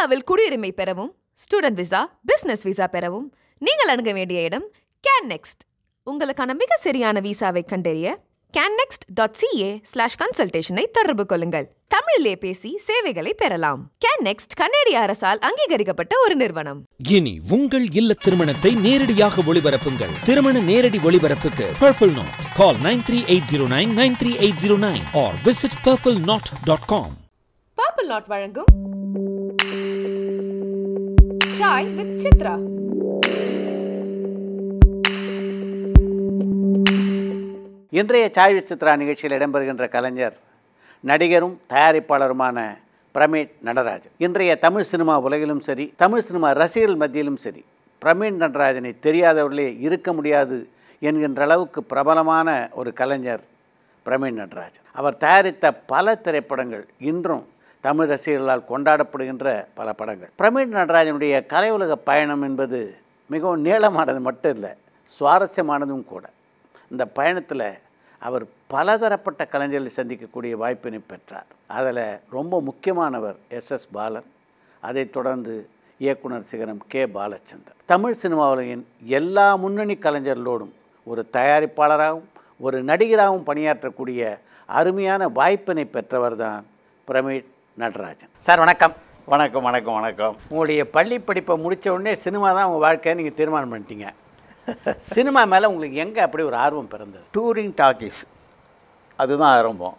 இந்தியாவில் குடியுரிமை பெறவும் ஸ்டூடெண்ட் விசா பிசினஸ் விசா பெறவும் நீங்கள் அணுக வேண்டிய இடம் கேன் நெக்ஸ்ட் உங்களுக்கான மிக சரியான விசாவை கண்டறிய கேன்னெக்ஸ்ட் டாட் சிஏ ஸ்லாஷ் கன்சல்டேஷனை தொடர்பு கொள்ளுங்கள் தமிழிலே பேசி சேவைகளை பெறலாம் கேன்னெக்ஸ்ட் கன்னடிய அரசால் அங்கீகரிக்கப்பட்ட ஒரு நிறுவனம் இனி உங்கள் இல்ல திருமணத்தை நேரடியாக ஒளிபரப்புங்கள் திருமண நேரடி ஒளிபரப்புக்கு purple knot call nine three eight zero nine nine three eight zero nine or visit purple knot dot com purple knot வழங்கும் சாய் வித் சித்ரா இன்றைய சாய் சித்ரா நிகழ்ச்சியில் இடம்பெறுகின்ற கலைஞர் நடிகரும் தயாரிப்பாளருமான பிரமீட் நடராஜன் இன்றைய தமிழ் சினிமா உலகிலும் சரி தமிழ் சினிமா ரசிகர்கள் மத்தியிலும் சரி பிரமீட் நடராஜனை தெரியாதவர்களே இருக்க முடியாது என்கின்ற அளவுக்கு பிரபலமான ஒரு கலைஞர் பிரமீட் நடராஜன் அவர் தயாரித்த பல திரைப்படங்கள் இன்றும் தமிழ் ரசிகர்களால் கொண்டாடப்படுகின்ற பல படங்கள் பிரமீட் நடராஜனுடைய கலை உலக பயணம் என்பது மிகவும் நீளமானது மட்டும் இல்லை சுவாரஸ்யமானதும் கூட இந்த பயணத்தில் அவர் பலதரப்பட்ட கலைஞர்களை சந்திக்கக்கூடிய வாய்ப்பினை பெற்றார் அதில் ரொம்ப முக்கியமானவர் எஸ் எஸ் பாலன் அதைத் தொடர்ந்து இயக்குனர் சிகரம் கே பாலச்சந்தர் தமிழ் சினிமா உலகின் எல்லா முன்னணி கலைஞர்களோடும் ஒரு தயாரிப்பாளராகவும் ஒரு நடிகராகவும் பணியாற்றக்கூடிய அருமையான வாய்ப்பினை பெற்றவர் தான் பிரமீட் நடராஜன் சார் வணக்கம் வணக்கம் வணக்கம் வணக்கம் உங்களுடைய பள்ளி படிப்பை முடித்த உடனே சினிமா தான் உங்கள் வாழ்க்கையை நீங்கள் தீர்மானம் பண்ணிட்டீங்க சினிமா மேலே உங்களுக்கு எங்கே அப்படி ஒரு ஆர்வம் பிறந்தது டூரிங் டாக்கீஸ் அதுதான் ஆரம்பம்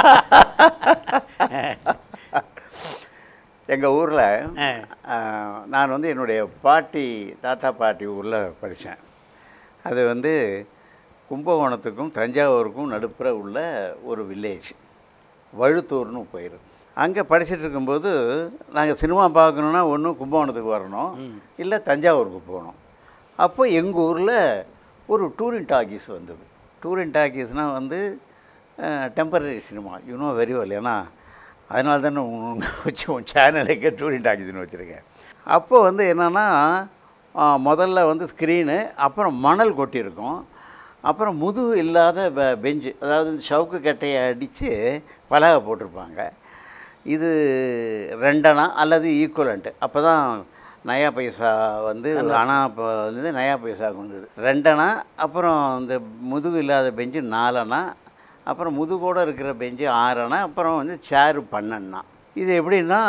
எங்கள் ஊரில் ஆ. நான் வந்து என்னுடைய பாட்டி தாத்தா பாட்டி ஊரில் படித்தேன் அது வந்து கும்பகோணத்துக்கும் தஞ்சாவூருக்கும் நடுப்புற உள்ள ஒரு வில்லேஜ் வழுத்தூர்னு போயிருக்கு அங்கே படிச்சுட்டு இருக்கும்போது நாங்கள் சினிமா பார்க்கணுன்னா ஒன்று கும்பகோணத்துக்கு வரணும் இல்லை தஞ்சாவூருக்கு போகணும் அப்போ எங்கள் ஊரில் ஒரு டூரிங் டாக்கீஸ் வந்தது டூரிங் டாக்கீஸ்னால் வந்து temporary cinema you know very well ஏன்னா அதனால தானே உங்க வச்சு உன் சேனலுக்கே டூரிங் டாக்கீஸ்னு வச்சுருக்கேன் அப்போ வந்து என்னென்னா முதல்ல வந்து ஸ்க்ரீனு அப்புறம் மணல் கொட்டியிருக்கும் அப்புறம் முதுகு இல்லாத பெ- பெஞ்சு அதாவது இந்த சவுக்கு கட்டையை அடித்து பலகை போட்டிருப்பாங்க இது ரெண்டணா அல்லது ஈக்குவலண்ட்டு அப்போ தான் நயா பைசா வந்து அணா இப்போ வந்து நயா பைசாவுக்கு வந்தது ரெண்டணா அப்புறம் இந்த முதுகு இல்லாத பெஞ்சு நாலணா அப்புறம் முதுகோட இருக்கிற பெஞ்சு ஆறணா அப்புறம் வந்து சேரு பன்னெண்ணா இது எப்படின்னா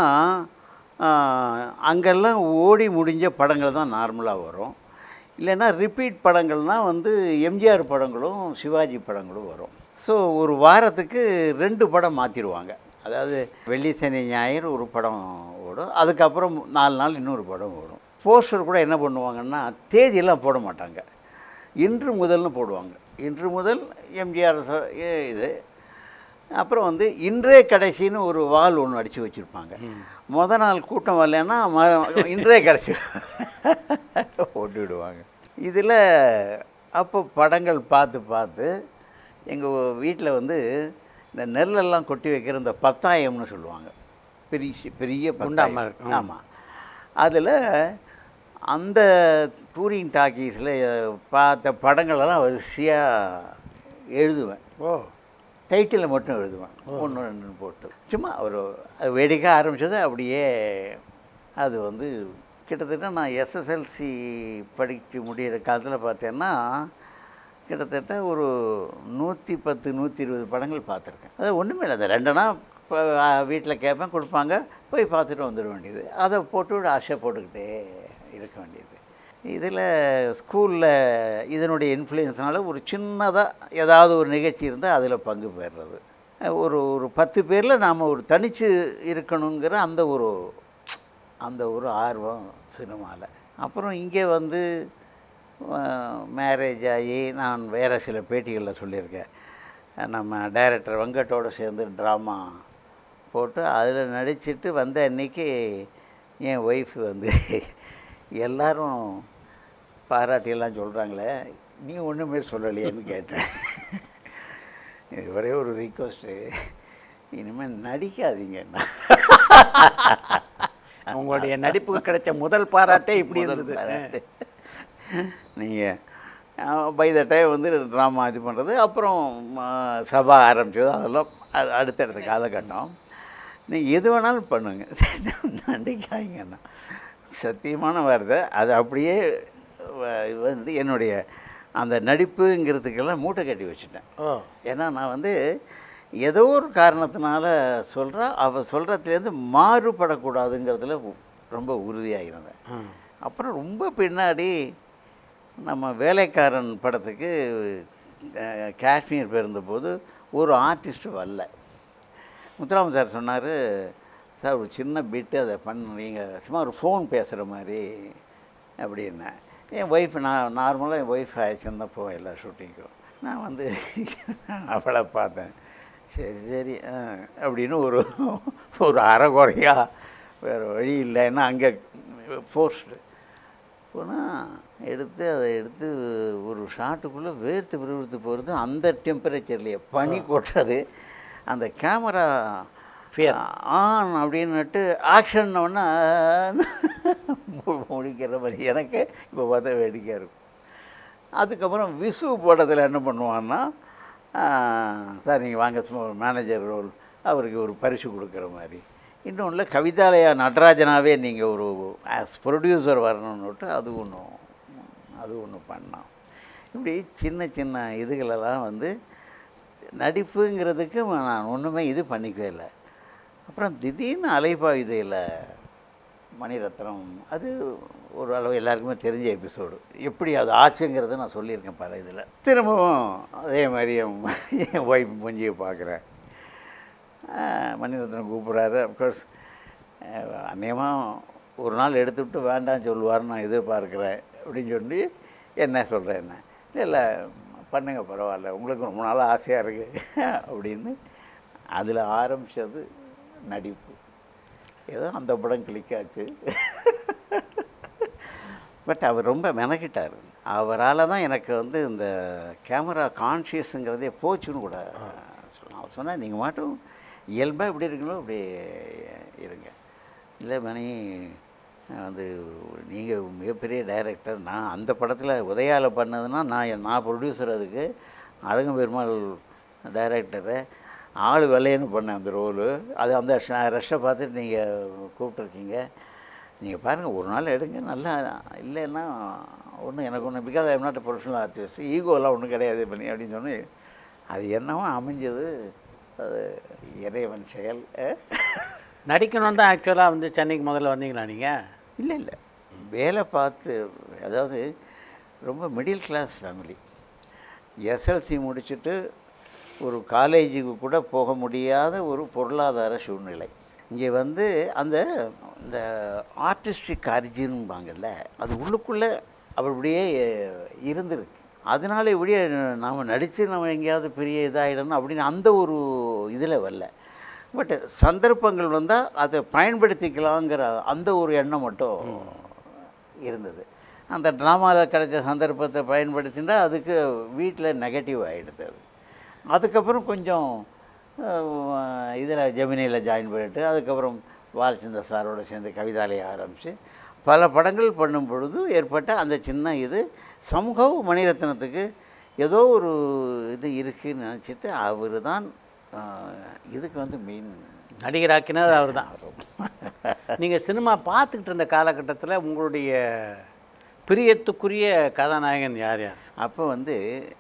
ஆஹ், அங்கெல்லாம் ஓடி முடிஞ்ச படங்கள் தான் நார்மலாக வரும் இல்லைன்னா ரிப்பீட் படங்கள்னால் வந்து எம்ஜிஆர் படங்களும் சிவாஜி படங்களும் வரும் ஸோ ஒரு வாரத்துக்கு ரெண்டு படம் மாற்றிடுவாங்க அதாவது வெள்ளி சனி ஞாயிறு ஒரு படம் ஓடும் அதுக்கப்புறம் நாலு நாள் இன்னொரு படம் ஓடும் போஸ்டர் கூட என்ன பண்ணுவாங்கன்னா தேதியெல்லாம் போட மாட்டாங்க இன்று முதல்னு போடுவாங்க இன்று முதல் எம்ஜிஆர் ச- ஏ- இது அப்புறம் வந்து இன்றே கடைசின்னு ஒரு வால் ஒன்று அடித்து வச்சுருப்பாங்க முத நாள் கூட்டம் வரலன்னா ம இன்றே கடைசி ஓட்டி விடுவாங்க இதில் அப்போ படங்கள் பார்த்து பார்த்து எங்கள் வீட்டில் வந்து இந்த நெல்லெல்லாம் கொட்டி வைக்கிற இந்த பத்தாயம்னு சொல்லுவாங்க பெரிய பெரிய குண்டாம பத்தாயம் இருக்கும். ஆமாம் அதில் அந்த டூரிங் டாக்கீஸில் பார்த்த படங்களெல்லாம் வரிசையாக எழுதுவேன் ஓ டைட்டில் மட்டும் எழுதுவேன் ஒன்று ரெண்டுன்னு போட்டு சும்மா ஒரு அது வேடிக்கை ஆரம்பித்தது அப்படியே அது வந்து கிட்டத்தட்ட நான் எஸ்எஸ்எல்சி படித்து முடிகிற காலத்தில் பார்த்தேன்னா கிட்டத்தட்ட ஒரு நூற்றி பத்து நூற்றி இருபது படங்கள் பார்த்துருக்கேன் அது ஒன்றுமே இல்லை அந்த ரெண்டுனா வீட்டில் கேட்பேன் கொடுப்பாங்க போய் பார்த்துட்டு வந்துட வேண்டியது அதை போட்டு ஆசை போட்டுக்கிட்டே இருக்க வேண்டியது இதில் ஸ்கூலில் இதனுடைய இன்ஃப்ளூயன்ஸ்னால ஒரு சின்னதாக ஏதாவது ஒரு நிகழ்ச்சி இருந்தால் அதில் பங்கு பெறுறது ஒரு ஒரு பத்து பேரில் நாம் ஒரு தனித்து இருக்கணுங்கிற அந்த ஒரு அந்த ஒரு ஆர்வம் சினிமாவில் அப்புறம் இங்கே வந்து மேரேஜ் ஆகி நான் வேறு சில பேட்டிகளில் சொல்லியிருக்கேன் நம்ம டைரக்டர் வெங்கட்டோடு சேர்ந்து ட்ராமா போட்டு அதில் நடிச்சிட்டு வந்த அன்னைக்கு என் ஒய்ஃப் வந்து எல்லாரும் பாராட்டியெல்லாம் சொல்கிறாங்களே நீ ஒன்றுமே சொல்லலையேன்னு கேட்டேன் இது ஒரே ஒரு ரிக்வஸ்ட்டு இனிமேல் நடிக்காதீங்கன்னா உங்களுடைய நடிப்புக்கு கிடைச்ச முதல் பாராட்டே இப்படி இருந்தது நீங்கள் பை த டைம் வந்து ட்ராமா இது பண்ணுறது அப்புறம் ம, சபா ஆரம்பிச்சது அதெல்லாம் அ- அடுத்தடுத்த காலகட்டம் நீங்கள் எது வேணாலும் பண்ணுங்க நண்டிக்காய்ங்கண்ணா சத்தியமான வார்த்தை அது அப்படியே வ- வந்து என்னுடைய அந்த நடிப்புங்கிறதுக்கெல்லாம் மூட்டை கட்டி வச்சுட்டேன் ஓ ஏன்னா நான் வந்து ஏதோ ஒரு காரணத்தினால சொல்கிறா அவள் சொல்கிறதுலேருந்து மாறுபடக்கூடாதுங்கிறதுல உ- ரொம்ப உறுதியாக இருந்தேன் ம். அப்புறம் ரொம்ப பின்னாடி நம்ம வேலைக்காரன் படத்துக்கு அஹ், காஷ்மீர் போயிருந்தபோது ஒரு ஆர்டிஸ்ட் வரல முத்துராமன் சார் சொன்னார் சார் ஒரு சின்ன பிட்டு அதை பண்ணுறீங்க சும்மா ஒரு ஃபோன் பேசுகிற மாதிரி அப்படின்னேன் என் ஒய்ஃப் நான் நார்மலாக என் ஒய்ஃப் ஆயிடுச்சுன்னு தான் போவேன் எல்லா ஷூட்டிங்க்கும் நான் வந்து அவளை பார்த்தேன் சரி சரி ஆ, அப்படின்னு ஒரு ஒரு அரைகுறையா வேறு வழி இல்லைன்னா அங்கே ஃபோர்ஸ்டு போனால் எடுத்து அதை எடுத்து ஒரு ஷாட்டுக்குள்ளே வேர்த்து விறுவிறுத்து போகிறது அந்த டெம்பரேச்சர்லேயே பனி கொட்டுறது அந்த கேமரா Fear. ஆன் அப்படின்னுட்டு ஆக்ஷன் ஒன்று முடிக்கிற மாதிரி எனக்கு இப்போ பார்த்தா வேடிக்கையாக இருக்கும் அதுக்கப்புறம் விசு படத்தில் என்ன பண்ணுவான்னா சார் நீங்கள் வாங்க சும்மா ஒரு மேனேஜர் ரோல் அவருக்கு ஒரு பரிசு கொடுக்குற மாதிரி இன்னொன்று கவிதாலயா நடராஜனாவே நீங்கள் ஒரு ஆஸ் ப்ரொடியூசர் வரணும்னுட்டு அது ஒன்று அது ஒன்று பண்ணோம் இப்படி சின்ன சின்ன இதுகளெல்லாம் வந்து நடிப்புங்கிறதுக்கு நான் ஒன்றுமே இது பண்ணிக்கவே இல்லை அப்புறம் திடீர்னு அலைபாயுதையில் மணிரத்னம் அது ஒரு அளவு எல்லாருக்குமே தெரிஞ்ச எபிசோடு எப்படி அது ஆச்சுங்கிறத நான் சொல்லியிருக்கேன் பல இதில் திரும்பவும் அதே மாதிரி என் என் ஒய்ஃப் மூஞ்சியை பார்க்குறேன் மணிரத்னம் கூப்பிட்றாரு அப்கோர்ஸ் அநேகமாக ஒரு நாள் எடுத்துவிட்டு வேண்டாம்னு சொல்லுவார்னு நான் எதிர்பார்க்குறேன் அப்படின்னு சொல்லி என்ன சொல்கிறேன் என்ன இல்லை இல்லை பண்ணுங்க பரவாயில்ல உங்களுக்கு ரொம்ப நாள் ஆசையாக இருக்குது அப்படின்னு அதில் ஆரம்பித்தது நடிப்பு ஏதோ அந்த படம் கிளிக் ஆச்சு பட் அவர் ரொம்ப மெனக்கிட்டார் அவரால் தான் எனக்கு வந்து இந்த கேமரா கான்ஷியஸுங்கிறதே போச்சுன்னு கூட சொல்லலாம் அவர் சொன்னால் நீங்கள் மட்டும் இயல்பாக எப்படி இருக்கீங்களோ அப்படி இருங்க இல்லை மணி வந்து நீங்கள் மிகப்பெரிய டைரக்டர் நான் அந்த படத்தில் உதயால பண்ணதுன்னா நான் நான் ப்ரொடியூசர் அதுக்கு அழகு பெருமாள் டைரக்டரு ஆள் வெள்ளையன்னு பண்ணேன் அந்த ரோலு அது அந்த ரஷ்ஷை பார்த்துட்டு நீங்கள் கூப்பிட்ருக்கீங்க நீங்கள் பாருங்கள் ஒரு நாள் எடுங்க நல்லா இல்லைன்னா ஒன்றும் எனக்கு ஒன்று because I'm not professional artist ஈகோலாம் ஒன்றும் கிடையாது பண்ணி அப்படின்னு சொன்னி அது என்னவோ அமைஞ்சது அது இறைவன் செயல் அஹ். நடிக்கணும் தான் ஆக்சுவலாக வந்து சென்னைக்கு முதல்ல வந்தீங்களா நீங்கள் இல்லை இல்லை வேலை பார்த்து அதாவது ரொம்ப மிடில் கிளாஸ் ஃபேமிலி எஸ்எல்சி முடிச்சுட்டு ஒரு காலேஜுக்கு கூட போக முடியாத ஒரு பொருளாதார சூழ்நிலை இங்கே வந்து அந்த இந்த ஆர்டிஸ்டிக் அர்ஜின்பாங்கல்ல அது உள்ளுக்குள்ளே அப்படியே இருந்திருக்கு அதனால இப்படியே நாம் நடித்து நம்ம எங்கேயாவது பெரிய இதாகிடணும் அப்படின்னு அந்த ஒரு இதில் வரல பட் சந்தர்ப்பங்கள் வந்தால் அதை பயன்படுத்திக்கலாங்கிற அந்த ஒரு எண்ணம் மட்டும் இருந்தது அந்த ட்ராமாவில் கிடைச்ச சந்தர்ப்பத்தை பயன்படுத்தினா அதுக்கு வீட்டில் நெகட்டிவ் ஆகிடுது அது அதுக்கப்புறம் கொஞ்சம் இதில் ஜெமினியில் ஜாயின் பண்ணிட்டு அதுக்கப்புறம் பாலச்சந்திர சாரோட சேர்ந்து கவிதாலய ஆரம்பித்து பல படங்கள் பண்ணும் பொழுது ஏற்பட்ட அந்த சின்ன இது சமூக மணிரத்னத்துக்கு ஏதோ ஒரு இது இருக்குன்னு நினச்சிட்டு அவர் தான் இதுக்கு வந்து மெயின் நடிகராக்கினர் அவர் தான் நீங்கள் சினிமா பார்த்துக்கிட்டு இருந்த காலகட்டத்தில் உங்களுடைய பிரியத்துக்குரிய கதாநாயகன் யார் யார் அப்போ வந்து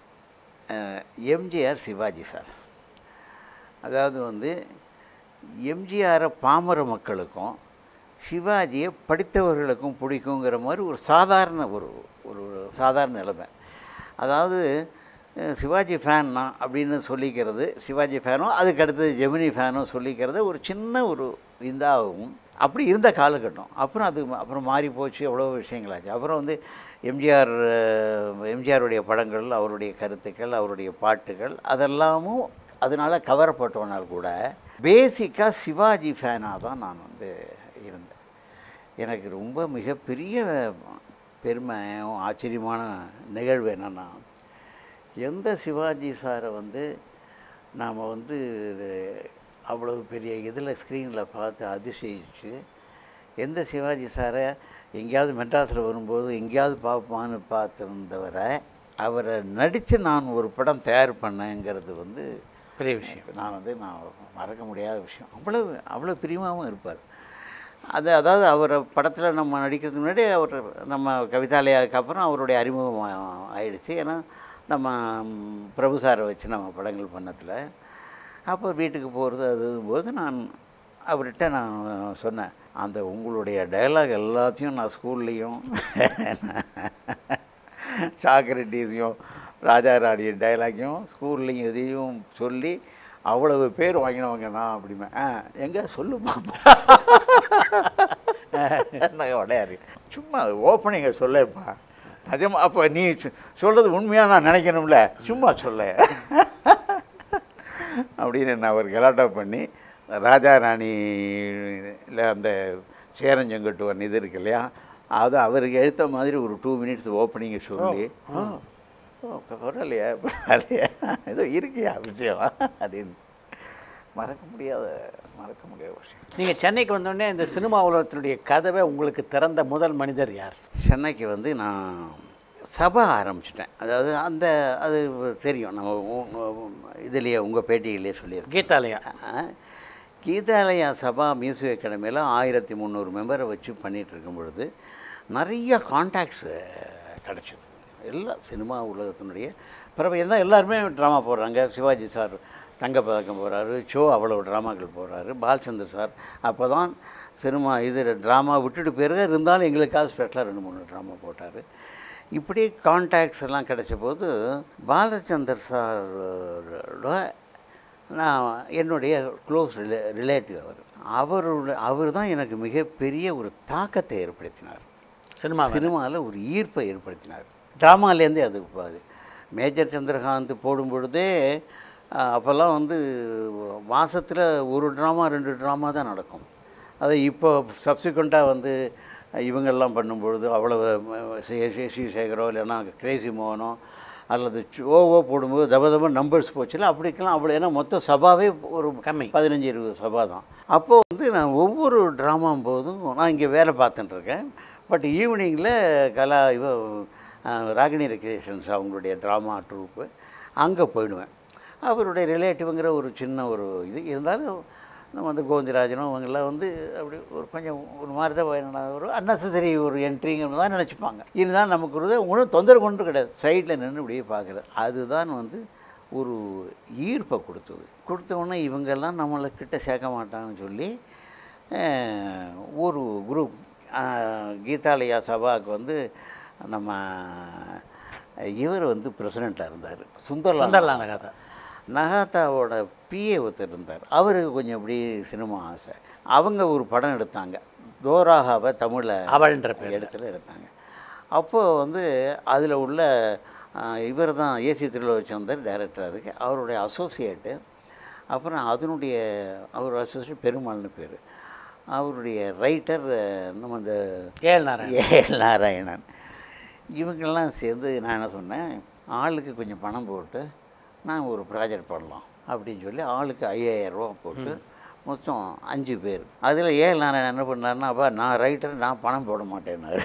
எம்ஜிஆர் சிவாஜி சார் அதாவது வந்து எம்ஜிஆரை பாமர மக்களுக்கும் சிவாஜியை படித்தவர்களுக்கும் பிடிக்குங்கிற மாதிரி ஒரு சாதாரண ஒரு ஒரு சாதாரண நிலைமை அதாவது அஹ், சிவாஜி ஃபேன்னா அப்படின்னு சொல்லிக்கிறது சிவாஜி ஃபேனும் அதுக்கு அடுத்தது ஜெமினி ஃபேனும் சொல்லிக்கிறது ஒரு சின்ன ஒரு இதாகவும் அப்படி இருந்த காலகட்டம் அப்புறம் அது அப்புறம் மாறி போச்சு எவ்வளோ விஷயங்களாச்சு அப்புறம் வந்து எம்ஜிஆர் அஹ், எம்ஜிஆருடைய படங்கள் அவருடைய கருத்துக்கள் அவருடைய பாட்டுகள் அதெல்லாமும் அதனால் கவரப்பட்டவனால் கூட பேசிக்காக சிவாஜி ஃபேனாக தான் நான் வந்து இருந்தேன் எனக்கு ரொம்ப மிகப்பெரிய பெருமையும் ஆச்சரியமான நிகழ்வு என்னென்னா எந்த சிவாஜி சாரை வந்து நாம் வந்து அவ்வளவு பெரிய இதில் ஸ்க்ரீனில் பார்த்து அதிசயிச்சு எந்த சிவாஜி சாரை எங்கேயாவது மெட்ராஸில் வரும்போது எங்கேயாவது பார்ப்பான்னு பார்த்துருந்தவரை அவரை நடித்து நான் ஒரு படம் தயார் பண்ணேங்கிறது வந்து பெரிய விஷயம் நான் வந்து நான் மறக்க முடியாத விஷயம் அவ்வளோ அவ்வளோ பிரியமாகவும் இருப்பார் அது அதாவது அவரை படத்தில் நம்ம நடிக்கிறதுக்கு முன்னாடி அவர் நம்ம கவிதாலயாவுக்கு அப்புறம் அவருடைய அறிமுகம் ஆ- ஆயிடுச்சு ஏன்னா நம்ம ம், பிரபு சாரை வச்சு நம்ம படங்கள் பண்ணதில் அப்போ வீட்டுக்கு போகிறது அதும்போது நான் அவர்கிட்ட நான் சொன்னேன் அந்த உங்களுடைய டயலாக் எல்லாத்தையும் நான் ஸ்கூல்லேயும் சாக்ரட்டிஸையும் ராஜா ராணி டைலாக்கையும் ஸ்கூல்லையும் எதையும் சொல்லி அவ்வளவு பேர் வாங்கினவங்க நான் அப்படிமே ஆ எங்கே சொல்லுமா நான் உடையாரு சும்மா ஓப்பனிங்கை சொல்லேப்பா நிஜமா அப்போ நீ சொ- சொல்றது உண்மையாக நான் நினைக்கணும்ல சும்மா சொல்ல அப்படின்னு நான் ஒரு கலாட்டா பண்ணி ராஜா ராணியில் அந்த சேரஞ்செங்கட்டுவன் இது இருக்கு இல்லையா அது அவருக்கு எழுத்த மாதிரி ஒரு டூ மினிட்ஸ் ஓப்பனிங்கை சொல்லி "ஆ, ஓ பரவாயில்லையா பரவாயில்லையா ஏதோ இருக்கியா விஷயம் அப்படின்னு மறக்க முடியாத மறக்க முடியாத விஷயம் நீங்கள் சென்னைக்கு வந்தோடனே இந்த சினிமா உலகத்தினுடைய கதவை உங்களுக்கு திறந்த முதல் மனிதர் யார் சென்னைக்கு வந்து நான் சபை ஆரம்பிச்சிட்டேன் அதாவது அந்த அது தெரியும் நம்ம இதுலேயே உங்கள் பேட்டியிலே சொல்லியிருக்கேன் கீதாலயா ஆ, கீதாலயா சபா மியூசிக் அகாடமியில் ஆயிரத்தி முந்நூறு மெம்பரை வச்சு பண்ணிகிட்டு இருக்கும் பொழுது நிறைய கான்டாக்ட்ஸ் கிடச்சிது எல்லாம் சினிமா உலகத்தினுடைய பிறகு என்ன எல்லாருமே ட்ராமா போடுறாங்க சிவாஜி சார் தங்கப்பதக்கம் போகிறாரு ஷோ அவ்வளோ ட்ராமாக்கள் போடுறாரு பாலச்சந்தர் சார் அப்போ தான் சினிமா இது ட்ராமா விட்டுட்டு பிறகு இருந்தாலும் எங்களுக்காக ஸ்பெஷலாக ரெண்டு மூணு ட்ராமா போட்டார் இப்படி கான்டாக்ட்ஸ் எல்லாம் கிடைச்ச போது பாலச்சந்தர் சாரோட நான் என்னுடைய க்ளோஸ் ரிலே ரிலேட்டிவ் அவர் அவரோட அவர் தான் எனக்கு மிகப்பெரிய ஒரு தாக்கத்தை ஏற்படுத்தினார் சினிமா சினிமாவில் ஒரு ஈர்ப்பை ஏற்படுத்தினார் ட்ராமாலேருந்தே அது அது மேஜர் சந்திரகாந்த் போடும் பொழுதே அஹ், அப்போல்லாம் வந்து மாதத்தில் ஒரு ட்ராமா ரெண்டு ட்ராமா தான் நடக்கும் அது இப்போ சப்சிக்வெண்ட்டாக வந்து இவங்கெல்லாம் பண்ணும்பொழுது அவ்வளவு ஸ்ரீசேகரோ இல்லைன்னா கிரேசி மோகனோ அல்லது ஓவோ போடும்போது தப தப நம்பர்ஸ் போச்சுல அப்படிக்கெல்லாம் அப்படி ஏன்னா மொத்த சபாவே ஒரு கம்மி. பதினஞ்சு இருபது சபா தான் அப்போது வந்து நான் ஒவ்வொரு ட்ராமா போதும் நான் இங்கே வேலை பார்த்துட்டு இருக்கேன் பட் ஈவினிங்கில் கலா இவ அஹ், ராகினி ரெக்ரியேஷன்ஸ் அவங்களுடைய ட்ராமா ட்ரூப்பு அங்கே போயிடுவேன் அவருடைய ரிலேட்டிவ்ங்கிற ஒரு சின்ன ஒரு இது இருந்தாலும் நம்ம வந்து கோவிந்தராஜனும் அவங்கெல்லாம் வந்து அப்படி ஒரு கொஞ்சம் ஒரு மாதிரி தான் என்னடா ஒரு அன்னெசரி ஒரு என்ட்ரிங்க தான் நினச்சிப்பாங்க இருந்தாலும் நமக்கு ஒரு ஒன்றும் தொந்தரவு கொண்டு கிடையாது சைடில் நின்று இப்படியே பார்க்குறது அதுதான் வந்து ஒரு ஈர்ப்பை கொடுத்தது கொடுத்த உடனே இவங்கெல்லாம் நம்மளை கிட்ட சேர்க்க மாட்டாங்கன்னு சொல்லி அஹ், ஒரு குரூப் கீதாலயா சபாவுக்கு வந்து நம்ம இவர் வந்து பிரசிடெண்ட்டாக இருந்தார் சுந்தர்லால் சுந்தர்லான கதை நகாத்தாவோட பிஏ ஒருத்தர் இருந்தார் அவருக்கு கொஞ்சம் இப்படி சினிமா ஆசை அவங்க ஒரு படம் எடுத்தாங்க தோராகாவை தமிழில் அவள்ன்ற பேர்ல. இடத்துல எடுத்தாங்க அப்போது வந்து அதில் உள்ள இவர் தான் ஏசி திருலோச்சந்தர் டைரக்டர் அதுக்கு அவருடைய அசோசியேட்டு அப்புறம் அதனுடைய அவர் அசோசியேட் பெருமாள்னு பேர் அவருடைய ரைட்டர் நம்ம இந்த ஏஎல் நாராயணன் ஏஎல் நாராயணன் இவங்கெல்லாம் சேர்ந்து நான் என்ன சொன்னேன் ஆளுக்கு கொஞ்சம் பணம் போட்டு நான் ஒரு ப்ராஜெக்ட் பண்ணலாம் அப்படின்னு சொல்லி ஆளுக்கு ஐயாயிரம் ரூபா போட்டு மொத்தம் அஞ்சு பேர் அதில் ஏஎல் நாராயணன் என்ன பண்ணாருன்னா அப்பா நான் ரைட்டர் நான் பணம் போட மாட்டேன்னாரு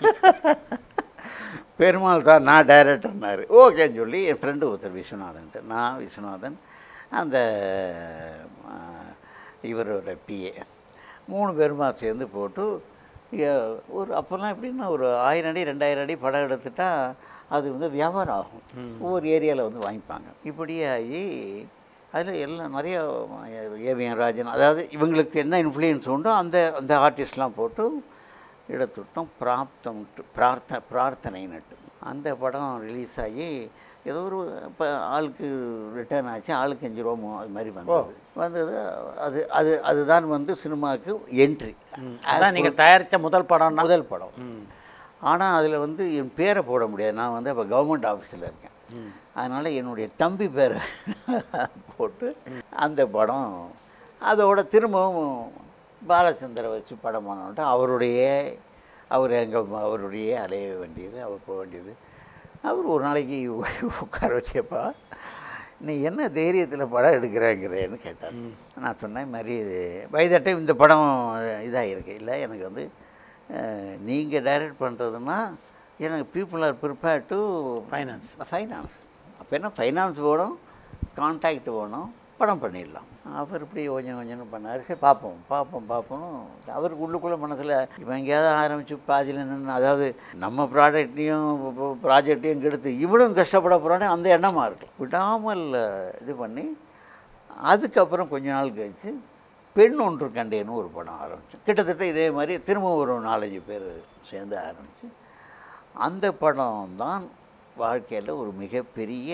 பெருமாள் தான் நான் டைரக்டர்னாரு ஓகேன்னு சொல்லி என் ஃப்ரெண்டு ஒருத்தர் விஸ்வநாதன்ட்டு நான் விஸ்வநாதன் அந்த அஹ், இவரோட பிஏ மூணு பேருமா சேர்ந்து போட்டு எ- ஒரு அப்போல்லாம் எப்படின்னா ஒரு ஆயிரம் அடி ரெண்டாயிரம் அடி படம் எடுத்துட்டா அது வந்து வியாபாரம் ஆகும் ஒவ்வொரு ஏரியாவில் வந்து வாங்கிப்பாங்க இப்படியே ஆகி அதில் எல்லாம் நிறைய ஏவிஎன் ராஜன் அதாவது இவங்களுக்கு என்ன இன்ஃப்ளூயன்ஸ் உண்டோ அந்த அந்த ஆர்டிஸ்ட்லாம் போட்டு எடுத்துட்டோம் பிராப்தம் பிரார்த்த பிரார்த்தனை நட்டு அந்த படம் ரிலீஸ் ஆகி ஏதோ ஒரு இப்போ ஆளுக்கு ரிட்டர்ன் ஆச்சு ஆளுக்கு அஞ்சு ரூபா மூ- அது மாதிரி வந்தது வந்தது அது அது அதுதான் வந்து சினிமாவுக்கு என்ட்ரி அதான் நீங்கள் தயாரித்த முதல் படம்னா முதல் படம் ஆனால் அதில் வந்து என் பேரை போட முடியாது நான் வந்து அப்போ கவர்மெண்ட் ஆஃபீஸில் இருக்கேன் அதனால் என்னுடைய தம்பி பேரை போட்டு அந்த படம் அதோட திரும்பவும் பாலச்சந்தரை வச்சு படம் பண்ணோன்ட்டு அவருடைய அவர் எங்கே அவருடைய அலைய வேண்டியது அவர் போக வேண்டியது அவர் ஒரு நாளைக்கு உட்கார வச்சப்பா நீ என்ன தைரியத்தில் படம் எடுக்கிறேங்கிறேன்னு கேட்டார் நான் சொன்னேன் இது மாதிரி பை த டைம் இந்த படம் இதாக இருக்கு இல்லை எனக்கு வந்து நீங்கள் டைரக்ட் பண்ணுறதுன்னா எனக்கு people are prepare to Finance. Finance அப்போ என்ன ஃபைனான்ஸ் போடும் கான்டாக்ட் வேணும் படம் பண்ணிடலாம் அவர் இப்படி கொஞ்சம் கொஞ்சம் பண்ணார் சரி பார்ப்போம் பார்ப்போம் பார்ப்போம் அவருக்கு உள்ளுக்குள்ளே மனசில் இவன் எங்கேயாவது ஆரம்பித்து பாதியில் நின்று அதாவது நம்ம ப்ராடக்ட்டையும் ப்ராஜெக்டையும் கெடுத்து இவனும் கஷ்டப்பட போகிறானே அந்த எண்ணமாக இருக்கும் விடாமல் இது பண்ணி அதுக்கப்புறம் கொஞ்ச நாள் கழித்து பெண் ஒன்று கண்டேன்னு ஒரு படம் ஆரம்பித்தோம் கிட்டத்தட்ட இதே மாதிரி திரும்ப ஒரு நாலஞ்சு பேர் சேர்ந்து ஆரம்பித்து அந்த படம் தான் வாழ்க்கையில் ஒரு மிகப்பெரிய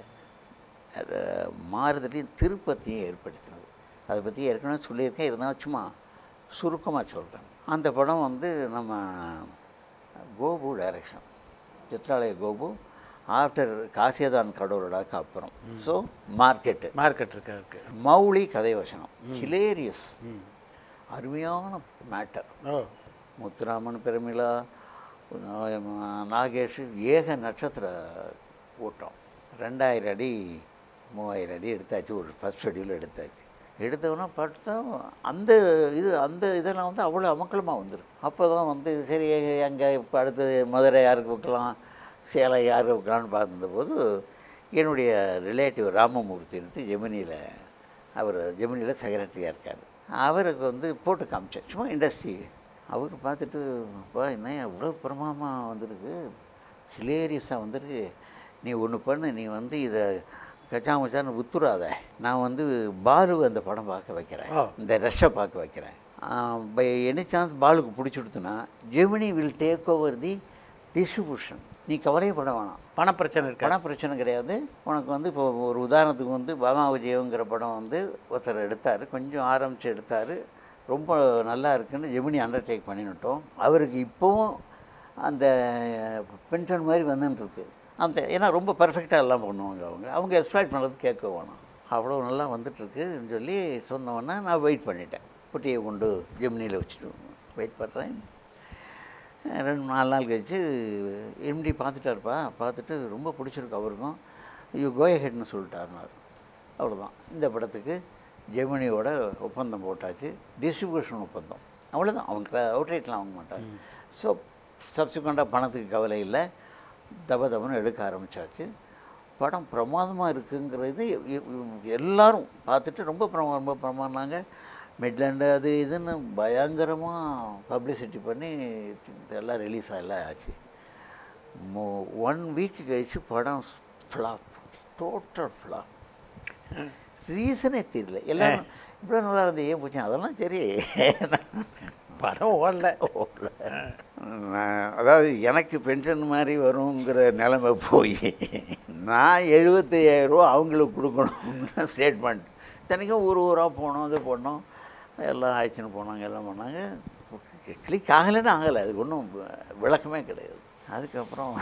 அது மாறுதலையும் திருப்பத்தையும் ஏற்படுத்தினது அதை பற்றி ஏற்கனவே சொல்லியிருக்கேன் இருந்தாலும் சும்மா சுருக்கமாக சொல்கிறேன் அந்த படம் வந்து நம்ம கோபு டைரக்ஷன் சித்ராலய கோபு ஆஃப்டர் காசியதான் கடவுளடாக்கு அப்புறம் ஸோ மார்க்கெட்டு மார்க்கெட் இருக்கு இருக்கு மௌலி கதை வசனம் ஹிலேரியஸ் அருமையான மேட்டர் ஓ முத்துராமன் பெருமிளா நா- நாகேஷ் ஏக நட்சத்திர கூட்டம் ரெண்டாயிரம் அடி மூவாயிரம் அடி எடுத்தாச்சு ஒரு ஃபஸ்ட் ஷெடியூல் எடுத்தாச்சு எடுத்தவொன்னே பார்த்தா அந்த இது அந்த இதெல்லாம் வந்து அவ்வளோ அமக்கலமாக வந்துருக்கு அப்போ தான் வந்து சரி அங்கே இப்போ அடுத்தது மதுரை யாருக்கு வைக்கலாம் சேலம் யாருக்கு வைக்கலாம்னு பார்த்துருந்தபோது என்னுடைய ரிலேட்டிவ் ராமமூர்த்தின்ட்டு ஜெமினியில் அவர் ஜெமினியில் செக்ரட்டரியாக இருக்கார் அவருக்கு வந்து போட்டு காமிச்சேன் சும்மா இண்டஸ்ட்ரி அவர் பார்த்துட்டு அப்பா என்ன இவ்வளோ பிரமாதமாக வந்திருக்கு ஹிலேரியஸாக வந்திருக்கு நீ ஒன்று பண்ணு நீ வந்து இதை கச்சா மச்சான்னு வித்துறாத நான் வந்து பாலு அந்த படம் பார்க்க வைக்கிறேன் ஆ. இந்த ரஷ்ஷை பார்க்க வைக்கிறேன் பை எனி சான்ஸ் பாலுக்கு பிடிச்சிடுத்துனா Gemini will take over the distribution நீ கவலையே பட வேணாம் பண பிரச்சனை இருக்கா பண பிரச்சனை கிடையாது உனக்கு வந்து இப்போ ஒரு உதாரணத்துக்கு வந்து பாமா விஜயங்கிற படம் வந்து ஒருத்தர் எடுத்தார் கொஞ்சம் ஆரம்பித்து எடுத்தார் ரொம்ப நல்லா இருக்குன்னு ஜெமினி அண்டர்டேக் பண்ணிவிட்டோம் அவருக்கு இப்போவும் அந்த பென்ஷன் மாதிரி வந்துன்னு இருக்கு அந்த ஏன்னா ரொம்ப பர்ஃபெக்டாக எல்லாம் பண்ணுவாங்க அவங்க அவங்க எக்ஸ்ப்ளாய்ட் பண்ணுறது கேட்க வேணும் அவ்வளோ நல்லா வந்துட்டுருக்குன்னு சொல்லி சொன்னவொன்னே நான் வெயிட் பண்ணிட்டேன் குட்டியை கொண்டு ஜெமினியில் வச்சுட்டு வெயிட் பண்ணுறேன் ரெண்டு நாலு நாள் கழிச்சு எம்டி பார்த்துட்டாருப்பா பார்த்துட்டு ரொம்ப பிடிச்சிருக்கு அவருக்கும் ஐயோ கோயஹெட்னு சொல்லிட்டாருனாரு அவ்வளோதான் இந்த படத்துக்கு ஜெமினியோட ஒப்பந்தம் போட்டாச்சு டிஸ்ட்ரிபியூஷன் ஒப்பந்தம் அவ்வளோதான் அவங்க அவுட்ரேட்லாம் வாங்க மாட்டாங்க ஸோ சப்சிக்வெண்ட்டாக பணத்துக்கு கவலை இல்லை தப தபன்னு எடுக்க ஆரம்பித்தாச்சு படம் பிரமாதமாக இருக்குங்கிறது எ- எ- எல்லாரும் பார்த்துட்டு ரொம்ப பிரமா ரொம்ப பிரமாதாங்க மிட்லாண்டு அது இதுன்னு பயங்கரமாக பப்ளிசிட்டி பண்ணி எல்லாம் ரிலீஸ் ஆகலாம் ஆச்சு ஒன் வீக் கழிச்சு படம் ஃப்ளாப் டோட்டல் ஃப்ளாப் ரீசனே தெரியல எல்லாரும் இவ்வளோ நல்லா இருந்தது ஏன் போச்சு அதெல்லாம் சரி படம் ஓடல ஓடல. நான் அதாவது எனக்கு பென்ஷன் மாதிரி வருங்கிற நிலைமை போய் நான் எழுபத்தையாயிரரூவா அவங்களுக்கு கொடுக்கணும்னு ஸ்டேட்மெண்ட் இத்தனைக்கும் ஊர் ஊராக போனோம் இது பண்ணோம் எல்லாம் ஆயிடுச்சுன்னு போனாங்க எல்லாம் பண்ணாங்க கிளிக் ஆகலைன்னு ஆகலை அதுக்கு ஒன்றும் விளக்கமே கிடையாது அதுக்கப்புறம்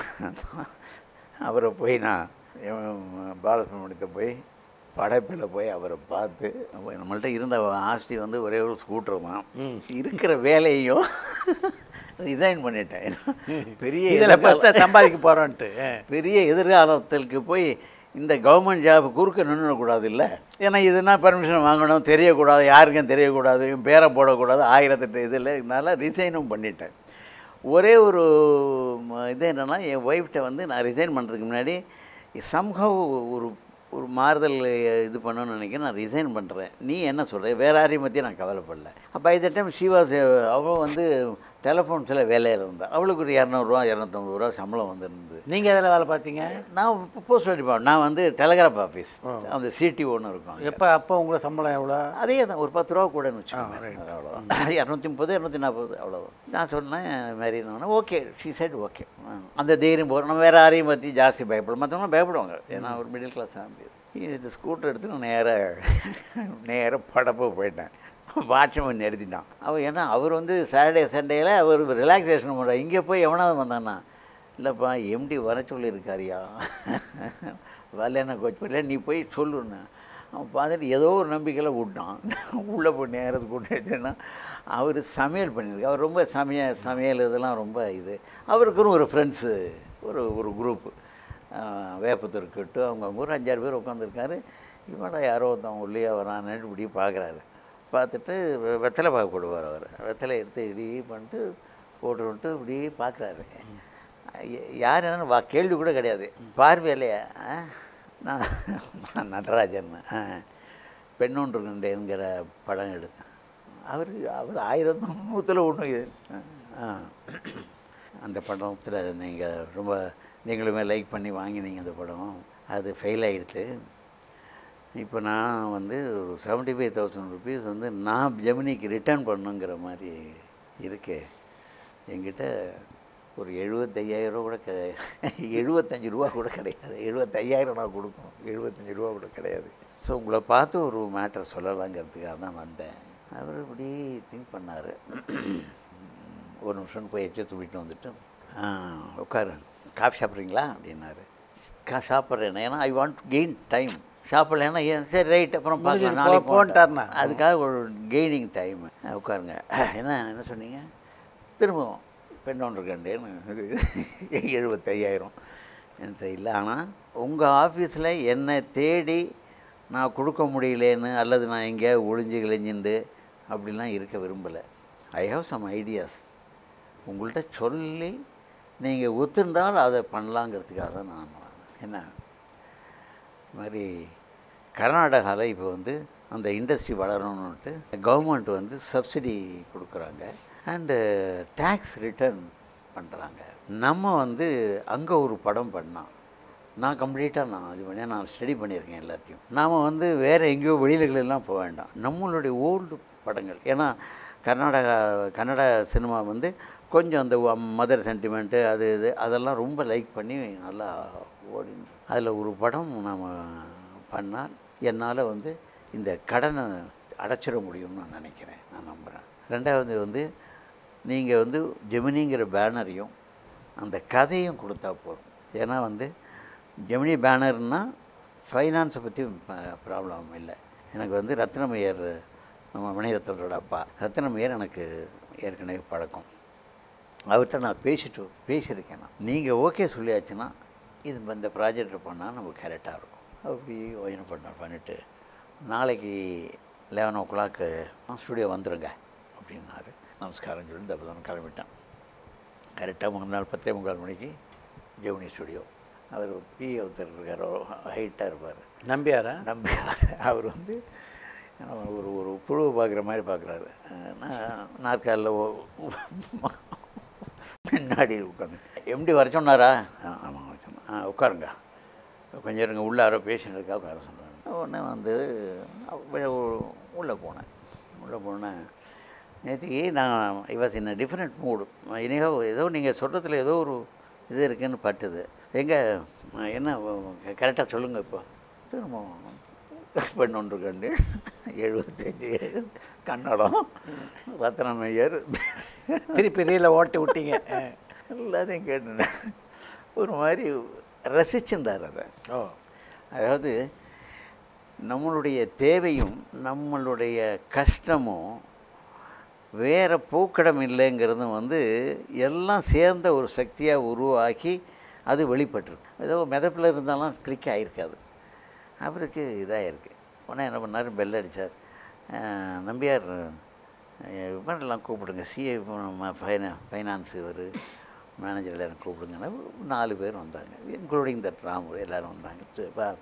அவரை போய் நான் இவன் பாலசுப்ரமணியத்தை போய் படைப்பில் போய் அவரை பார்த்து அப்ப நம்மள்ட்ட இருந்த ஆஸ்தி வந்து ஒரே ஒரு ஸ்கூட்டர் தான் இருக்கிற வேலையும் ரிசைன் பண்ணிட்டேன் பெரிய இதில் எதிர்காலம் பஸ்ஸை சம்பாதிக்க போகிறோன்ட்டு பெரிய எதிர்காலத்திற்கு போய் இந்த கவர்மெண்ட் ஜாப் குறுக்க நின்றுடக்கூடாது இல்லை ஏன்னா இதுனா பர்மிஷன் வாங்கணும் தெரியக்கூடாது யாருக்கும் தெரியக்கூடாது இவன் பேரை போடக்கூடாது ஆயிரத்தெட்டு இதில் இதனால் ரிசைனும் பண்ணிட்டேன் ஒரே ஒரு ம- இது என்னென்னா என் ஒய்ஃப்ட்ட வந்து நான் ரிசைன் பண்ணுறதுக்கு முன்னாடி சம்ஹவ் ஒரு ஒரு மாறுதல் இது பண்ணணும்னு நினைக்கிறேன் நான் ரிசைன் பண்ணுறேன் நீ என்ன சொல்கிற வேறு யாரையும் பற்றி நான் கவலைப்படல அப்போ இந்த டைம் ஷிவாஸ் அவள் வந்து டெலஃபோன்ஸில் வேலையில் இருந்தாள் அவளுக்கு ஒரு இரநூறுவா இரநூத்தம்பது ரூபா சம்பளம் வந்துருந்தது நீங்கள் எதில் வேலை பார்த்தீங்க நான் போஸ்ட் டிபார்ட் நான் வந்து டெலகிராஃப் ஆஃபீஸ் அந்த சிடி ஒன்று இருக்கும் அங்க. எப்போ அப்போ உங்களுக்கு சம்பளம் எவ்வளோ அதே தான் ஒரு பத்து ரூபா கூடன்னு வச்சுக்கோங்க அது அவ்வளோதான் இரநூத்தி முப்பது இரநூத்தி நாற்பது அவ்வளோதான் நான் சொன்னேன் மேரின்னு ஓகே ஷீ சைடு ஓகே அந்த தைரியம் போகிறோம் நம்ம வேறு யாரையும் பற்றி ஜாஸ்தி பயப்படும் மற்றவங்க பயப்படுவாங்க ஏன்னா ஒரு மிடில் கிளாஸ் ஃபேமிலி இந்த ஸ்கூட்டர் எடுத்து நான் நேராக நேராக படப்பு போயிட்டேன் வாட்ச்மேன் நிறுத்திட்டான் அவர் ஏன்னா அவர் வந்து சாட்டர்டே சண்டேயில் அவர் ரிலாக்ஸேஷன் பண்ணுறார் இங்கே போய் எவனாவது வந்தானா இல்லைப்பா எம்டி வர சொல்லியிருக்காரியா வரலன்னா கோச் பண்ணல நீ போய் சொல்லுன்னு அவன் பார்த்துட்டு ஏதோ ஒரு நம்பிக்கையில் விட்டான் உள்ளே போய் நேரத்துக்கு கொண்டு வச்சேன்னா அவர் சமையல் பண்ணியிருக்கு அவர் ரொம்ப சமைய சமையல் இதெல்லாம் ரொம்ப இது அவருக்குன்னு ஒரு ஃப்ரெண்ட்ஸு ஒரு ஒரு குரூப்பு வேப்பத்தூர்கிட்ட அவங்க அவங்க ஒரு அஞ்சாறு பேர் உட்காந்துருக்காரு இவடா யாரோ ஒருத்தன் உள்ளே வரான்னு இப்படி பார்க்குறாரு பார்த்துட்டு வெ- வெத்தலை பார்க்க போடுவார் அவர் வெத்தலை எடுத்து இடி பண்ணிட்டு போட்டு விட்டு இப்படி பார்க்குறாரு யார் என்னன்னு வா கேள்வி கூட கிடையாது பார்வையிலே நான் நான் நடராஜன் ஆ, பெண்ணொன்று கண்டேங்கிற படம் எடுத்தேன் அவர் அவர் ஆயிரம் நூற்றில் ஒன்று ஆ அந்த படத்தில் நீங்கள் ரொம்ப நீங்களுமே லைக் பண்ணி வாங்கினீங்க அந்த படம் அது ஃபெயில் ஆகிடுது இப்போ நான் வந்து ஒரு செவன்ட்டி ஃபைவ் தௌசண்ட் ருபீஸ் வந்து நான் ஜெமினிக்கு ரிட்டர்ன் பண்ணுங்கிற மாதிரி இருக்கு என்கிட்ட ஒரு எழுபத்தையாயிரம் ரூபா கூட கிடையாது எழுபத்தஞ்சு ரூபா கூட கிடையாது எழுபத்தையாயிரம் நான் கொடுக்கணும் எழுபத்தஞ்சு ரூபா கூட கிடையாது ஸோ உங்களை பார்த்து ஒரு மேட்டர் சொல்லலாங்கிறதுக்காக தான் வந்தேன் அவர் இப்படி திங்க் பண்ணார் ஒரு நிமிஷம் போய் எச்ச துப்பிட்டு வந்துட்டு "ஆ, உட்காரு காஃபி சாப்பிட்றீங்களா அப்படின்னாரு கா சாப்பிட்றேன் ஏன்னா ஐ வாண்ட் கெயின் டைம் சாப்பிட்லன்னா ஏன் சரி ரைட் அப்புறம் பார்க்கலாம் முடிஞ்சது, நாளைக்கு போ- போன்ட்டாருண்ணா. போன்ட்டார். அதுக்காக ஒரு கெய்னிங் டைம் உட்காருங்க என்ன என்ன சொன்னீங்க திரும்பவும் பெண் ஒன்று கண்டேன்னு எழுபத்தையாயிரம் என்கிட்ட இல்லை ஆனால் உங்கள் ஆஃபீஸில் என்னை தேடி நான் கொடுக்க முடியலேன்னு அல்லது நான் எங்கேயாவது ஒளிஞ்சு கிழிஞ்சுண்டு அப்படிலாம் இருக்க விரும்பலை ஐ ஹாவ் சம் ஐடியாஸ் உங்கள்கிட்ட சொல்லி நீங்கள் ஒத்துண்டால் அதை பண்ணலாங்கிறதுக்காக தான் நான் வரேன். என்ன இது மாதிரி கர்நாடகாவில் இப்போ வந்து அந்த இண்டஸ்ட்ரி வளரணுன்ட்டு கவர்மெண்ட் வந்து சப்சிடி கொடுக்குறாங்க அண்டு டேக்ஸ் ரிட்டர்ன் பண்ணுறாங்க நம்ம வந்து அங்கே ஒரு படம் பண்ணோம் நான் கம்ப்ளீட்டாக நான் இது பண்ணி நான் ஸ்டடி பண்ணியிருக்கேன் எல்லாத்தையும் நாம் வந்து வேறு எங்கேயோ வெளியிலகளெல்லாம் போக வேண்டாம் நம்மளுடைய ஓல்டு படங்கள் ஏன்னா கர்நாடகா கன்னட சினிமா வந்து கொஞ்சம் அந்த மதர் சென்டிமெண்ட்டு அது இது அதெல்லாம் ரொம்ப லைக் பண்ணி நல்லா ஓடின்னு அதில் ஒரு படம் நாம் பண்ணால் என்னால் வந்து இந்த கடனை அடைச்சிட முடியும்னு நான் நினைக்கிறேன் நான் நம்புகிறேன் ரெண்டாவது வந்து நீங்கள் வந்து ஜெமினிங்கிற பேனரையும் அந்த கதையும் கொடுத்தா போதும் ஏன்னா வந்து ஜெமினி பேனர்னால் ஃபைனான்ஸை பற்றி ப்ராப்ளம் இல்லை எனக்கு வந்து ரத்னமையர் நம்ம மணிரத்னத்தோட அப்பா ரத்னமையர் எனக்கு ஏற்கனவே பழக்கம் அவர்கிட்ட நான் பேசிட்டு பேசியிருக்கேன் நான் நீங்கள் ஓகே சொல்லியாச்சுன்னா இது இந்த ப்ராஜெக்ட் பண்ணால் நமக்கு கரெக்டாக இருக்கும் அப்படி ஓய்வு பண்ண பண்ணிவிட்டு நாளைக்கு லெவன் ஓ கிளாக்கு ஸ்டுடியோ வந்துடுங்க அப்படின்னாரு நமஸ்காரம் சொல்லி தப்பு கிளம்பிட்டேன் கரெக்டாக மூணு நாள் பத்தே முக்கால் மணிக்கு ஜெமினி ஸ்டுடியோ அவர் பி ஒருத்தர் இருக்கார் ஹைட்டாக இருப்பார் நம்பியாரா நம்பி அவர் வந்து ஒரு ஒரு புழுவை பார்க்குற மாதிரி பார்க்குறாரு நான் நாற்காலில் பின்னாடி உட்காந்து எம்டி வர சொன்னாரா ஆ, ஆமாம் வர சொன்னேன் ஆ உட்காருங்க கொஞ்சம் இருங்க உள்ளே யாரோ பேஷண்ட் இருக்கா உட்கார சொன்னார் உடனே வந்து உள்ளே போனேன் உள்ளே போனேன் நேற்றுக்கு நான் இவாஸ் இன் டிஃப்ரெண்ட் மூடு இனியோ ஏதோ நீங்கள் சொல்கிறதுல ஏதோ ஒரு இது இருக்குன்னு பட்டுது எங்கே என்ன கரெக்டாக சொல்லுங்கள் இப்போ திரும்ப பெண் ஒன்று கண்டு எழுபத்தஞ்சு கன்னடம் ரத்னமையர் திருப்பி ரீல ஓட்டி விட்டீங்க எல்லாத்தையும் கேட்டுனேன் ஒரு மாதிரி ரசிச்சுட்டார் அதை ஓ அதாவது நம்மளுடைய தேவையும் நம்மளுடைய கஷ்டமும் வேறு போக்கிடம் இல்லைங்கிறதும் வந்து எல்லாம் சேர்ந்த ஒரு சக்தியாக உருவாக்கி அது வெளிப்பட்டிருக்கு ஏதோ மிதப்பில் இருந்தாலும் கிளிக் ஆகிருக்காது அவருக்கு இதாக இருக்குது உடனே என்ன பண்ணார் பெல் அடித்தார் நம்பியார் இவரெல்லாம் கூப்பிடுங்க சிஏ ஃபைனா ஃபைனான்ஸ் இவர் மேனேஜர் எல்லாரும் கூப்பிடுங்கன்னா நாலு பேர் வந்தாங்க இன்க்ளூடிங் இந்த ராமு எல்லோரும் வந்தாங்க சரி, பா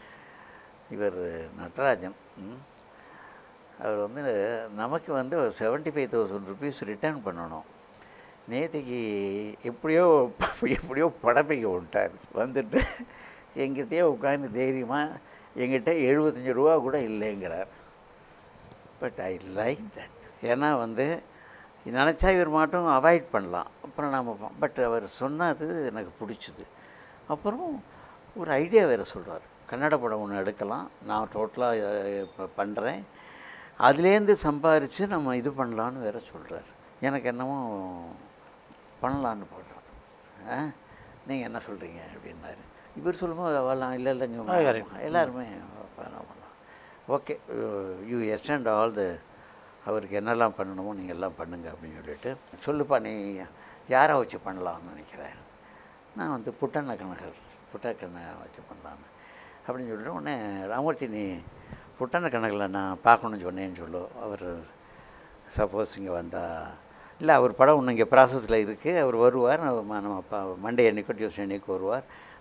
இவர் நடராஜன் ம். அவர் வந்து நமக்கு வந்து ஒரு seventy five thousand rupees return பண்ணணும் நேற்றுக்கு எப்படியோ எப்படியோ படப்பைக்க விட்டார் வந்துட்டு எங்கிட்டயே உட்காந்து தைரியமாக எங்கிட்ட எழுபத்தஞ்சி ரூபா கூட இல்லைங்கிறார் பட் ஐ லைக் தட் ஏன்னா வந்து நினச்சா இவர் மாட்டும் அவாய்ட் பண்ணலாம் அப்புறம் நாம் பட் அவர் சொன்னது எனக்கு பிடிச்சிது அப்புறம் ஒரு ஐடியா வேறு சொல்கிறார் கன்னட படம் ஒன்று எடுக்கலாம் நான் டோட்டலாக இப்போ பண்ணுறேன் அதுலேருந்து சம்பாரித்து நம்ம இது பண்ணலான்னு வேற சொல்கிறார் எனக்கு என்னமோ பண்ணலான்னு போடுறாரு ஆ நீங்கள் என்ன சொல்கிறீங்க அப்படின்னாரு இவர் சொல்லும்போது வரலாம் இல்லை இல்லைங்க ஆ, correct. எல்லாருமே பண்ணலாம் பண்ணலாம் okay you extend all the அவருக்கு என்னெல்லாம் பண்ணணுமோ நீங்கள் எல்லாம் பண்ணுங்க அப்படின்னு சொல்லிட்டு சொல்லுப்பா நீ யாரை வச்சு பண்ணலாம்னு நினைக்கிறேன் நான் வந்து புட்டண்ண கணக்கர் புட்டக்கண்ணை வச்சு பண்ணலான்னு அப்படின்னு சொல்லிட்டு உடனே ராமூர்த்தி நீ புட்டண்ண கணக்கில் நான் பார்க்கணும்னு சொன்னேன்னு சொல்லு அவர் சப்போஸ் இங்கே வந்தால் இல்லை அவர் படம் ஒன்று இங்கே ப்ராசஸில் இருக்குது அவர் வருவார் நம்ம நம்ம ப- மண்டே அன்னைக்கோ டியூஸ்டே அன்னைக்கோ வருவார்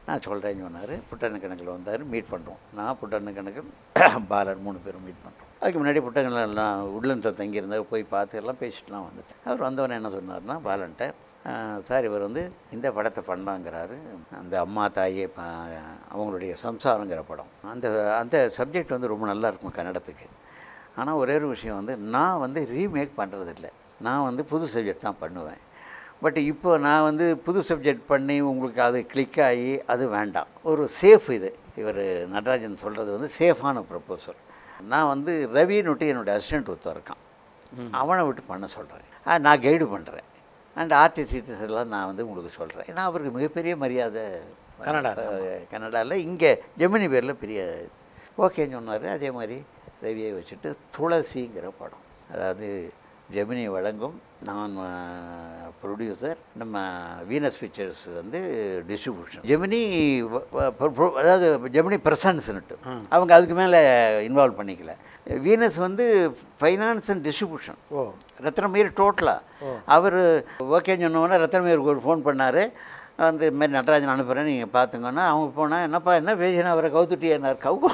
நான் சொல்கிறேன்னு சொன்னார் புட்டண்ண கணக்கில் வந்தார் மீட் பண்ணுறோம் நான் புட்டண்ண கணக்கன் பாலன் மூணு பேரும் மீட் பண்ணுறோம் அதுக்கு முன்னாடி புட்டகங்கள் எல்லாம் உட்லன்ஸில் தங்கியிருந்தார் போய் பார்த்து எல்லாம் பேசிட்டுலாம் வந்துட்டேன் அவர் வந்தவொடனே என்ன சொன்னார்னா பாலன்ட்ட "ஆஹ், சார் இவர் வந்து இந்த படத்தை பண்ணலாங்கிறாரு அந்த அம்மா தாயே ப- அவங்களுடைய சம்சாரங்கிற படம் அந்த அந்த சப்ஜெக்ட் வந்து ரொம்ப நல்லா இருக்கும் கன்னடத்துக்கு ஆனால் ஒரே ஒரு விஷயம் வந்து நான் வந்து ரீமேக் பண்ணுறதில்ல நான் வந்து புது சப்ஜெக்ட் தான் பண்ணுவேன் பட் இப்போ நான் வந்து புது சப்ஜெக்ட் பண்ணி உங்களுக்கு அது கிளிக் ஆகி அது வேண்டாம் ஒரு சேஃப் இது இவர் நடராஜன் சொல்கிறது வந்து சேஃபான ப்ரப்போசல் நான் வந்து ரவின்னுட்டு என்னுடைய அசிஸ்டண்ட் ஒருத்தன் இருக்கான் அவனை விட்டு பண்ண சொல்கிறேன் நான் கைடு பண்ணுறேன் அண்ட் ஆர்டிஸ்ட் எல்லாம் நான் வந்து உங்களுக்கு சொல்கிறேன் ஏன்னா அவருக்கு மிகப்பெரிய மரியாதை கனடால. கனடாவில் இங்கே ஜெமினி பேரில் பெரிய ஓகேன்னு சொன்னார் அதே மாதிரி ரவியை வச்சுட்டு துளசிங்கிற படம் அதாவது ஜெமினி வழங்கும் நான் ப்ரொடியூசர் நம்ம வீனஸ் பிக்சர்ஸ் வந்து டிஸ்ட்ரிபியூஷன் ஜெமினி வ- வ- pro- pro- அதாவது ஜெமினி பிரசன்ஸ்னுட்டு அவங்க அதுக்கு மேலே இன்வால்வ் பண்ணிக்கல வீனஸ் வந்து ஃபைனான்ஸ் அண்ட் டிஸ்ட்ரிபியூஷன் ஓ ரத்னமீர் டோட்டலாக அவர் ஓகேன்னு சொன்னோன்னே ரத்னமீருக்கு ஒரு ஃபோன் பண்ணார் வந்து இது மாதிரி நடராஜன் அனுப்புகிறேன் நீங்கள் பார்த்துங்கன்னா அவங்க போனால் என்னப்பா என்ன பேசினா அவரை கவுத்துட்டியன்னார் கவு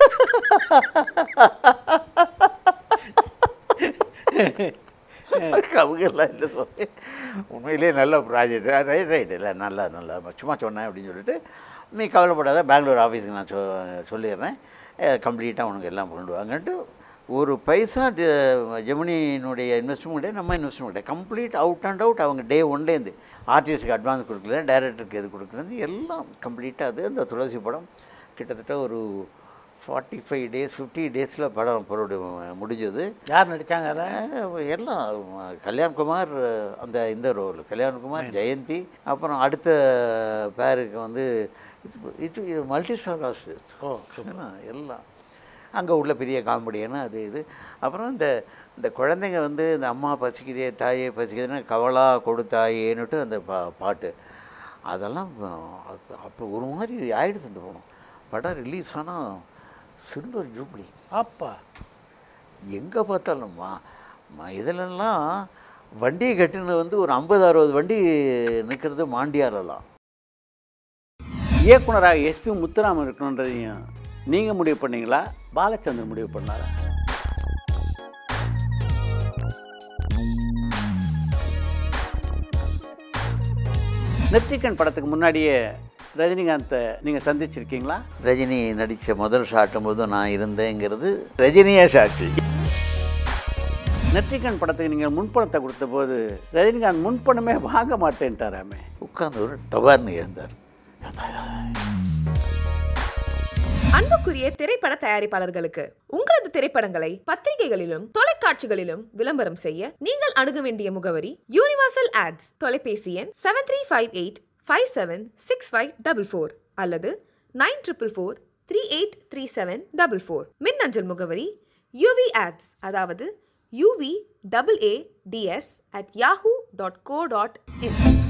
கவுகெல்லாம் இல்லை சொல்லி உண்மையிலே நல்ல ப்ராஜெக்ட் ரைட் ரைட் இல்லை நல்லா நல்லா சும்மா சொன்னேன் அப்படின்னு சொல்லிட்டு நீ கவலைப்படாத பெங்களூர் ஆஃபீஸுக்கு நான் சொ சொல்லிடுறேன் கம்ப்ளீட்டாக உனக்கு எல்லாம் கொண்டு வாங்கன்ட்டு ஒரு பைசா ட- ஜெமினியினுடைய இன்வெஸ்ட்மெண்ட் கிடையாது நம்ம இன்வெஸ்ட்மெண்ட் கிடையாது கம்ப்ளீட் அவுட் அண்ட் அவுட் அவங்க டே ஒன்லேருந்து ஆர்டிஸ்ட்டுக்கு அட்வான்ஸ் கொடுக்கல டைரக்டருக்கு எது கொடுக்குறது எல்லாம் கம்ப்ளீட்டாக அது அந்த துளசி படம் கிட்டத்தட்ட ஒரு ஃபார்ட்டி ஃபைவ் டேஸ் ஃபிஃப்டி டேஸில் படம் பொருடு முடிஞ்சது யார் நடிச்சாங்க அதை அஹ் எல்லாம் கல்யாண்குமார் அந்த இந்த ரோல் கல்யாண்குமார் ஜெயந்தி அப்புறம் அடுத்த பேருக்கு வந்து இது இது மல்டி ஸ்டார் ஹாஸ்டல்ஸ் ஓ, எல்லாம் அங்கே உள்ள பெரிய காமெடியான அது இது அப்புறம் இந்த இந்த குழந்தைங்க வந்து இந்த அம்மா பசிக்குதே தாயே பசிக்குதுன்னு கவலா கொடுத்தாயேன்னுட்டு அந்த பா பாட்டு அதெல்லாம் அப்ப- அப்போ ஒரு மாதிரி ஆயிடுச்சு அந்த படம் படம் ரிலீஸ் ஆனால் சில்வர் ஜூப்ளி அப்பா எங்கே பார்த்தாலும்மா ம- இதிலெல்லாம் வண்டியை கட்டின வந்து ஒரு ஐம்பது அறுபது வண்டி நிற்கிறது மாண்டியாலலாம் இயக்குனராக எஸ்பி முத்துராமன் இருக்கணுன்றதையும் நீங்கள் முடிவு பண்ணீங்களா பாலச்சந்தர் முடிவு பண்ணாரா நெற்றிக்கண் படத்துக்கு முன்னாடியே ரஜினிகாந்தை நீங்கள் சந்திச்சிருக்கீங்களா ரஜினி நடித்த முதல் ஷாட்டும் போது நான் இருந்தேங்கிறது ரஜினியே சாட்சி நெற்றிக்கண் படத்துக்கு நீங்கள் முன்பணத்தை கொடுத்தபோது ரஜினிகாந்த் முன்பணமே வாங்க மாட்டேன்ட்டாராமே உட்கார்ந்து ஒரு டபார்னு எழுந்தார் அன்புக்குரிய திரைப்பட தயாரிப்பாளர்களுக்கு உங்களது திரைப்படங்களை பத்திரிகைகளிலும் தொலைக்காட்சிகளிலும் விளம்பரம் செய்ய நீங்கள் அணுக வேண்டிய முகவரி யூனிவர்சல் ஆட்ஸ் தொலைபேசி எண் seven three five eight five seven six five double four அல்லது nine triple four three eight three seven double four மின்னஞ்சல் முகவரி யூவி ஆட்ஸ் அதாவது UV double A DS at Yahoo dot co dot in